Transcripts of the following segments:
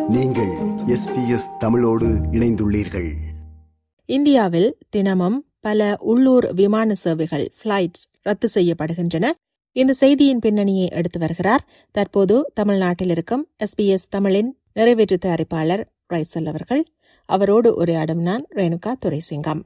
நீங்கள் எஸ்பிஎஸ் தமிழோடு இணைந்துள்ளீர்கள் இந்தியாவில் தினமும் பல உள்ளூர் விமான சேவைகள் ஃபிளைட்ஸ் ரத்து செய்யப்படுகின்றன இந்த செய்தியின் பின்னணியை எடுத்து வருகிறார் தற்போது தமிழ்நாட்டில் இருக்கும் எஸ்பிஎஸ் தமிழின் நிறைவேற்று தயாரிப்பாளர் ரைசல் அவர்கள் அவரோடு உரையாடும் நான் ரேணுகா துரைசிங்கம்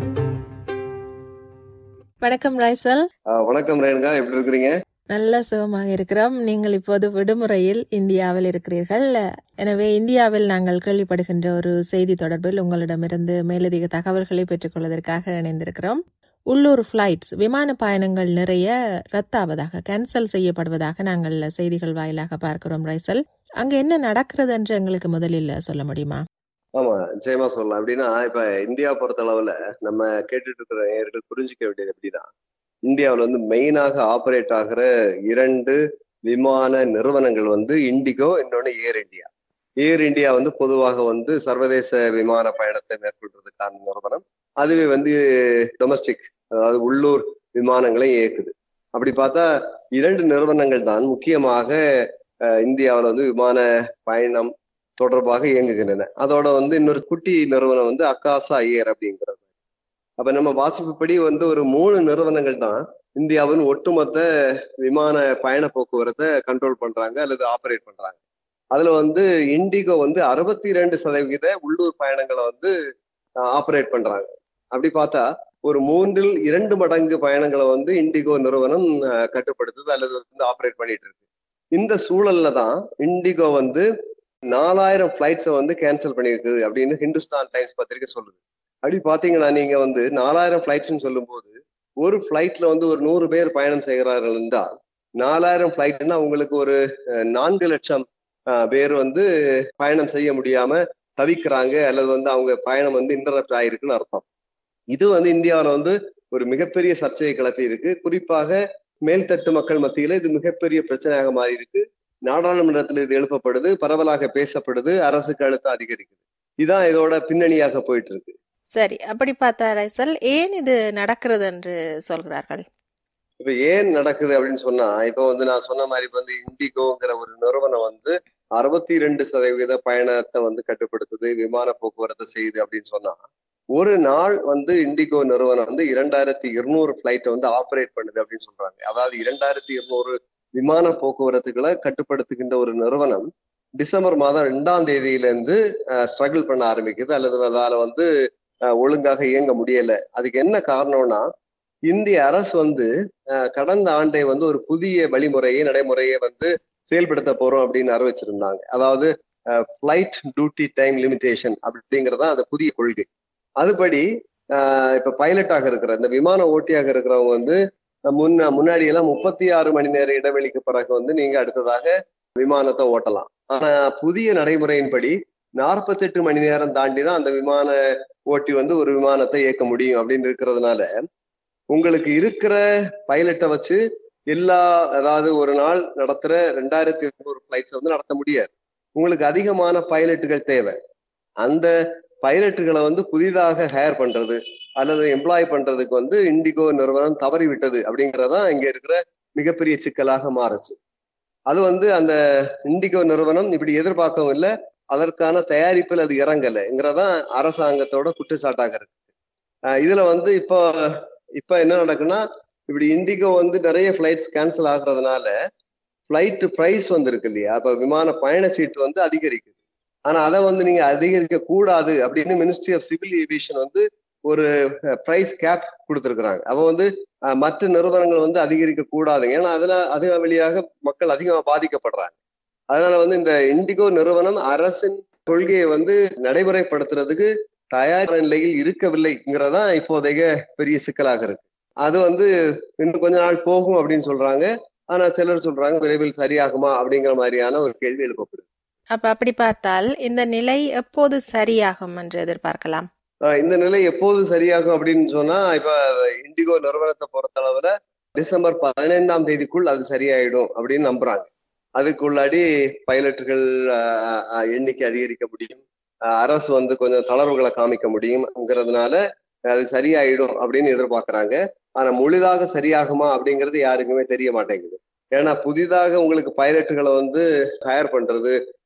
வணக்கம் ரைசல் ஆ, வணக்கம் ரேணுகா எப்படி இருக்கிறீங்க நல்ல சுகமாக இருக்கிறோம் நீங்கள் இப்போது விடுமுறையில் இந்தியாவில் இருக்கிறீர்கள் எனவே இந்தியாவில் நாங்கள் கேள்விப்படுகின்ற ஒரு செய்தி தொடர்பில் உங்களிடமிருந்து மேலதிக தகவல்களை பெற்றுக்கொள்வதற்காக இணைந்திருக்கிறோம் உள்ளூர் ஃபிளைட்ஸ் விமான பயணங்கள் நிறைய ரத்தாவதாக கேன்சல் செய்யப்படுவதாக நாங்கள் செய்திகள் வாயிலாக பார்க்கிறோம் ரைசல் அங்க என்ன நடக்கிறது என்று எங்களுக்கு முதலில் சொல்ல முடியுமா ஆமா நிச்சயமா சொல்லலாம் எப்படின்னா இப்ப இந்தியா பொறுத்த அளவுல நம்ம கேட்டுட்டு இருக்கிற நேயர்கள் புரிஞ்சுக்க வேண்டியது எப்படின்னா இந்தியாவுல வந்து மெயினாக ஆபரேட் ஆகிற இரண்டு விமான நிறுவனங்கள் வந்து இண்டிகோ இன்னொன்னு ஏர் இந்தியா ஏர் இந்தியா வந்து பொதுவாக வந்து சர்வதேச விமான பயணத்தை மேற்கொள்றதுக்கான நிறுவனம் அதுவே வந்து டொமஸ்டிக் அதாவது உள்ளூர் விமானங்களை இயக்குது அப்படி பார்த்தா இரண்டு நிறுவனங்கள் தான் முக்கியமாக அஹ், இந்தியாவுல வந்து விமான பயணம் தொடர்பாக இயங்குகின்றன அதோட வந்து இன்னொரு குட்டி நிறுவனம் வந்து அக்காசா ஐயர் அப்படிங்கிறது அப்ப நம்ம வாசிப்புப்படி வந்து ஒரு மூணு நிறுவனங்கள் தான் இந்தியாவின் ஒட்டுமொத்த விமான பயண போக்குவரத்தை கண்ட்ரோல் பண்றாங்க அல்லது ஆபரேட் பண்றாங்க அதுல வந்து இண்டிகோ வந்து அறுபத்தி ரெண்டு சதவிகித உள்ளூர் பயணங்களை வந்து ஆபரேட் பண்றாங்க அப்படி பார்த்தா ஒரு மூன்றில் இரண்டு மடங்கு பயணங்களை வந்து இண்டிகோ நிறுவனம் அஹ், கட்டுப்படுத்துது அல்லது வந்து ஆபரேட் பண்ணிட்டு இருக்கு இந்த சூழல்ல தான் இண்டிகோ வந்து நாலாயிரம் ஃபிளைட்ஸை வந்து கேன்சல் பண்ணியிருக்கு அப்படின்னு ஹிந்துஸ்தான் டைம்ஸ் பத்திரிக்கை சொல்லுது அப்படி பாத்தீங்கன்னா நீங்க வந்து நாலாயிரம் ஃபிளைட்ஸ்னு சொல்லும்போது ஒரு ஃபிளைட்ல வந்து ஒரு நூறு பேர் பயணம் செய்கிறார்கள் என்றால் நாலாயிரம் ஃபிளைட்னா உங்களுக்கு ஒரு அஹ், நான்கு லட்சம் அஹ், பேர் வந்து பயணம் செய்ய முடியாம தவிக்கிறாங்க அல்லது வந்து அவங்க பயணம் வந்து இன்டரப்ட் ஆயிருக்குன்னு அர்த்தம் இது வந்து இந்தியாவில் வந்து ஒரு மிகப்பெரிய சர்ச்சையை கிளப்பி இருக்கு குறிப்பாக மேல்தட்டு மக்கள் மத்தியில இது மிகப்பெரிய பிரச்சனையாக மாறி இருக்கு நாடாளுமன்றத்தில் இது எழுப்பப்படுது பரவலாக பேசப்படுது அரசுக்கு அழுத்தம் அதிகரிக்குது இதான் இதோட பின்னணியாக போயிட்டு இருக்கு சரி அப்படி பார்த்தா ரைசல் ஏன் இது நடக்கிறது என்று சொல்கிறார்கள் இப்ப ஏன் நடக்குது அப்படின்னு சொன்னா இப்ப வந்து நான் சொன்ன மாதிரி இப்ப வந்து இண்டிகோங்கிற ஒரு நிறுவனம் வந்து அறுபத்தி ரெண்டு சதவீத பயணத்தை வந்து கட்டுப்படுத்துது விமான போக்குவரத்து செய்யுது அப்படின்னு சொன்னா ஒரு நாள் வந்து இண்டிகோ நிறுவனம் வந்து இரண்டாயிரத்தி இருநூறு பிளைட்டை வந்து ஆபரேட் பண்ணுது அப்படின்னு சொல்றாங்க அதாவது இரண்டாயிரத்தி இருநூறு விமான போக்குவரத்துகளை கட்டுப்படுத்துகின்ற ஒரு நிறுவனம் டிசம்பர் மாதம் ரெண்டாம் தேதியில இருந்து ஸ்ட்ரகிள் பண்ண ஆரம்பிக்குது அல்லது அதால வந்து அஹ், ஒழுங்காக இயங்க முடியல அதுக்கு என்ன காரணம்னா இந்திய அரசு வந்து அஹ், கடந்த ஆண்டை வந்து ஒரு புதிய வழிமுறையை நடைமுறையை வந்து செயல்படுத்த போறோம் அப்படின்னு அறிவிச்சிருந்தாங்க அதாவது ஃபிளைட் டியூட்டி டைம் லிமிடேஷன் அப்படிங்கறதா அந்த புதிய கொள்கை அதுபடி அஹ், இப்ப பைலட்டாக இருக்கிற இந்த விமான ஓட்டியாக இருக்கிறவங்க வந்து முன்ன முன்னாடி எல்லாம் முப்பத்தி ஆறு மணி நேர இடைவெளிக்கு பிறகு வந்து நீங்க அடுத்ததாக விமானத்தை ஓட்டலாம் ஆனா புதிய நடைமுறையின்படி நாற்பத்தெட்டு மணி நேரம் தாண்டி தான் அந்த விமான ஓட்டி வந்து ஒரு விமானத்தை இயக்க முடியும் அப்படின்னு இருக்கிறதுனால உங்களுக்கு இருக்கிற பைலட்டை வச்சு எல்லா அதாவது ஒரு நாள் நடத்துற ரெண்டாயிரத்தி இருநூறு பிளைட்ஸ் வந்து நடத்த முடியாது உங்களுக்கு அதிகமான பைலட்டுகள் தேவை அந்த பைலட்டுகளை வந்து புதிதாக ஹேர் பண்றது அல்லது எம்ப்ளாய் பண்றதுக்கு வந்து இண்டிகோ நிறுவனம் தவறி விட்டது அப்படிங்கறதான் இங்க இருக்கிற மிகப்பெரிய சிக்கலாக மாறுச்சு அது வந்து அந்த இண்டிகோ நிறுவனம் இப்படி எதிர்பார்க்கவும் இல்லை அதற்கான தயாரிப்பில் அது இறங்கலைங்கிறதான் அரசாங்கத்தோட குற்றச்சாட்டாக இருக்கு அஹ் இதுல வந்து இப்போ இப்ப என்ன நடக்குன்னா இப்படி இண்டிகோ வந்து நிறைய ஃபிளைட்ஸ் கேன்சல் ஆகுறதுனால ஃபிளைட் பிரைஸ் வந்து இருக்கு இல்லையா அப்ப விமான பயண சீட்டு வந்து அதிகரிக்குது ஆனா அதை வந்து நீங்க அதிகரிக்க கூடாது அப்படின்னு மினிஸ்ட்ரி ஆஃப் சிவில் ஏவியேஷன் வந்து ஒரு பிரைஸ் கேப் கொடுத்துருக்குறாங்க அவ வந்து அஹ், மற்ற நிறுவனங்கள் வந்து அதிகரிக்க கூடாதுங்க ஏன்னா அதுல அது வழியாக மக்கள் அதிகமா பாதிக்கப்படுறாங்க அதனால வந்து இந்த இண்டிகோ நிறுவனம் அரசின் கொள்கையை வந்து நடைமுறைப்படுத்துறதுக்கு தயார் நிலையில் இருக்கவில்லைங்கிறதா இப்போதைய பெரிய சிக்கலாக இருக்கு அது வந்து இன்னும் கொஞ்ச நாள் போகும் அப்படின்னு சொல்றாங்க ஆனா சிலர் சொல்றாங்க விரைவில் சரியாகுமா அப்படிங்கிற மாதிரியான ஒரு கேள்வி எழுப்பப்படுது அப்ப அப்படி பார்த்தால் இந்த நிலை எப்போது சரியாகும் என்று எதிர்பார்க்கலாம் ஆஹ் இந்த நிலை எப்போது சரியாகும் அப்படின்னு சொன்னா இப்ப இண்டிகோ நிறுவனத்தை பொறுத்தளவுல டிசம்பர் பதினைந்தாம் தேதிக்குள் அது சரியாயிடும் அப்படின்னு நம்புறாங்க அதுக்குள்ளாடி பைலட்டுகள் ஆஹ், ஆஹ், எண்ணிக்கை அதிகரிக்க முடியும் ஆஹ், அரசு வந்து கொஞ்சம் தளர்வுகளை காமிக்க முடியும்ங்கிறதுனால அது சரியாயிடும் அப்படின்னு எதிர்பார்க்கறாங்க ஆனா முழுதாக சரியாகுமா அப்படிங்கிறது யாருக்குமே தெரிய மாட்டேங்குது ஏன்னா புதிதாக உங்களுக்கு பைலட்டுகளை வந்து ஹயர் பண்றது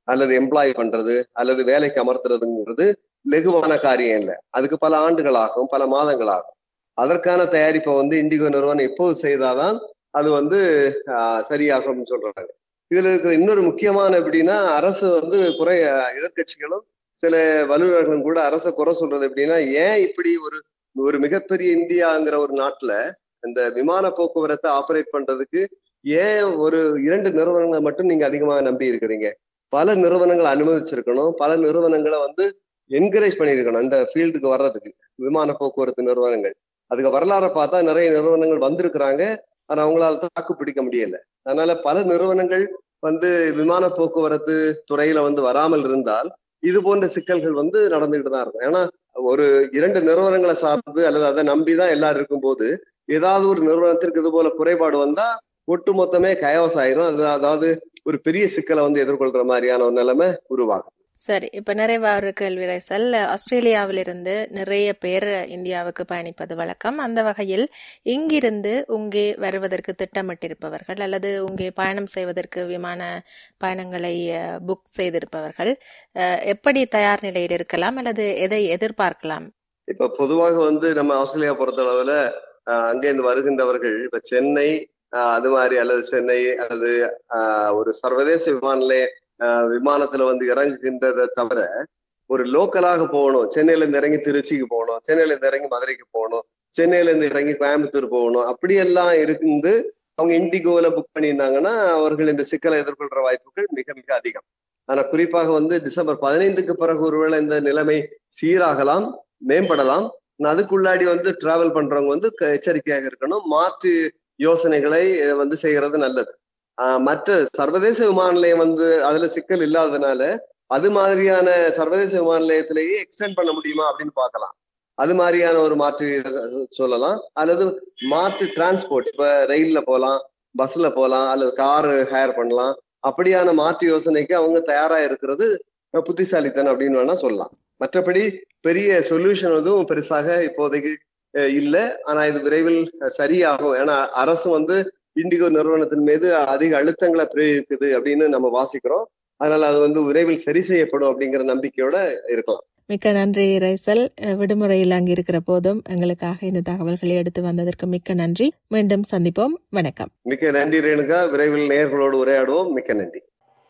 அல்லது எம்ப்ளாய் பண்றது அல்லது வேலைக்கு அமர்த்துறதுங்கிறது லெகுவான காரியம் இல்லை அதுக்கு பல ஆண்டுகள் ஆகும் பல மாதங்கள் ஆகும் அதற்கான தயாரிப்பை வந்து இண்டிகோ நிறுவனம் எப்போது செய்தாதான் அது வந்து ஆஹ், சரியாகும்னு சொல்றாங்க இதுல இருக்கிற இன்னொரு முக்கியமான எப்படின்னா அரசு வந்து குறை எதிர்க்கட்சிகளும் சில வல்லுநர்களும் கூட அரசை குறை சொல்றது எப்படின்னா ஏன் இப்படி ஒரு ஒரு மிகப்பெரிய இந்தியாங்கிற ஒரு நாட்டுல இந்த விமான போக்குவரத்தை ஆபரேட் பண்றதுக்கு ஏன் ஒரு இரண்டு நிறுவனங்களை மட்டும் நீங்க அதிகமாக நம்பி இருக்கிறீங்க பல நிறுவனங்களை அனுமதிச்சிருக்கணும் பல நிறுவனங்களை வந்து என்கரேஜ் பண்ணியிருக்கணும் இந்த ஃபீல்டுக்கு வர்றதுக்கு விமான போக்குவரத்து நிறுவனங்கள் அதுக்கு வரலாறை பார்த்தா நிறைய நிறுவனங்கள் வந்திருக்கிறாங்க ஆனா அவங்களால தாக்கு பிடிக்க முடியல அதனால பல நிறுவனங்கள் வந்து விமான போக்குவரத்து துறையில வந்து வராமல் இருந்தால் இது போன்ற சிக்கல்கள் வந்து நடந்துகிட்டு தான் இருக்கும் ஏன்னா ஒரு இரண்டு நிறுவனங்களை சார்ந்து அல்லது அதை நம்பிதான் எல்லாரும் இருக்கும்போது ஏதாவது ஒரு நிறுவனத்திற்கு இது போல குறைபாடு வந்தா ஒட்டு மொத்தமே கயவச ஆயிரும் அது அதாவது ஒரு பெரிய சிக்கலை வந்து எதிர்கொள்ற மாதிரியான ஒரு நிலைமை உருவாகும் சரி இப்ப நிறைவா ஒரு கேள்வி ரைசல் ஆஸ்திரேலியாவிலிருந்து நிறைய பேர் இந்தியாவுக்கு பயணிப்பது வழக்கம் அந்த வகையில் இங்கிருந்து இங்கே வருவதற்கு திட்டமிட்டிருப்பவர்கள் அல்லது இங்கே பயணம் செய்வதற்கு விமான பயணங்களை புக் செய்திருப்பவர்கள் அஹ், எப்படி தயார் நிலையில் இருக்கலாம் அல்லது எதை எதிர்பார்க்கலாம் இப்ப பொதுவாக வந்து நம்ம ஆஸ்திரேலியா பொறுத்தளவுல ஆஹ் அங்கிருந்து வருகின்றவர்கள் இப்ப சென்னை ஆஹ் அது மாதிரி அல்லது சென்னை அல்லது ஆஹ் ஒரு சர்வதேச விமான நிலைய ஆஹ் விமானத்துல வந்து இறங்குகின்றதை தவிர ஒரு லோக்கலாக போகணும் சென்னையில இருந்து இறங்கி திருச்சிக்கு போகணும் சென்னையில இருந்து இறங்கி மதுரைக்கு போகணும் சென்னையில இருந்து இறங்கி கோயம்புத்தூர் போகணும் அப்படியெல்லாம் இருந்து அவங்க இண்டிகோல புக் பண்ணியிருந்தாங்கன்னா அவர்கள் இந்த சிக்கலை எதிர்கொள்ற வாய்ப்புகள் மிக மிக அதிகம் ஆனா குறிப்பாக வந்து டிசம்பர் பதினைந்துக்கு பிறகு ஒருவேளை இந்த நிலைமை சீராகலாம் மேம்படலாம் ஆனா அதுக்குள்ளாடி வந்து டிராவல் பண்றவங்க வந்து க- எச்சரிக்கையாக இருக்கணும் மாற்று யோசனைகளை அஹ், வந்து செய்யறது நல்லது ஆஹ் மற்ற சர்வதேச விமான நிலையம் வந்து அதுல சிக்கல் இல்லாததுனால அது மாதிரியான சர்வதேச விமான நிலையத்திலேயே எக்ஸ்டெண்ட் பண்ண முடியுமா அப்படின்னு பார்க்கலாம் அது மாதிரியான ஒரு மாற்று அஹ், சொல்லலாம் அல்லது மாற்று டிரான்ஸ்போர்ட் இப்ப ரயில்ல போகலாம் பஸ்ல போகலாம் அல்லது காரு ஹேர் பண்ணலாம் அப்படியான மாற்று யோசனைக்கு அவங்க தயாரா இருக்கிறது அஹ், புத்திசாலித்தனம் அப்படின்னு வேணா சொல்லலாம் மற்றபடி பெரிய சொல்யூஷன் எதுவும் பெருசாக இப்போதைக்கு அஹ், இல்ல ஆனா இது விரைவில் அஹ், சரியாகும் ஏன்னா அரசு வந்து இண்டிகோ நிறுவனத்தின் மீது அதிக அழுத்தங்களை பிரயோகிக்குது அப்படின்னு நம்ம வாசிக்கிறோம் அதனால அது வந்து விரைவில் சரி செய்யப்படும் அப்படிங்கிற நம்பிக்கையோட இருக்கலாம் மிக்க நன்றி ரைசல் அஹ், விடுமுறையில் அங்கு இருக்கிற போதும் எங்களுக்காக இந்த தகவல்களை எடுத்து வந்ததற்கு மிக்க நன்றி மீண்டும் சந்திப்போம் வணக்கம் மிக்க நன்றி ரேணுகா விரைவில் நேயர்களோடு உரையாடுவோம் மிக்க நன்றி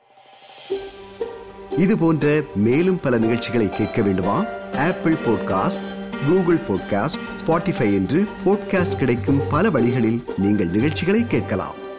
இது போன்ற மேலும் பல நிகழ்ச்சிகளை கேட்க வேண்டுமா Apple podcast Google podcast Spotify என்று பாட்காஸ்ட் கிடைக்கும் பல வழிகளில் நீங்கள் நிகழ்ச்சிகளை கேட்கலாம்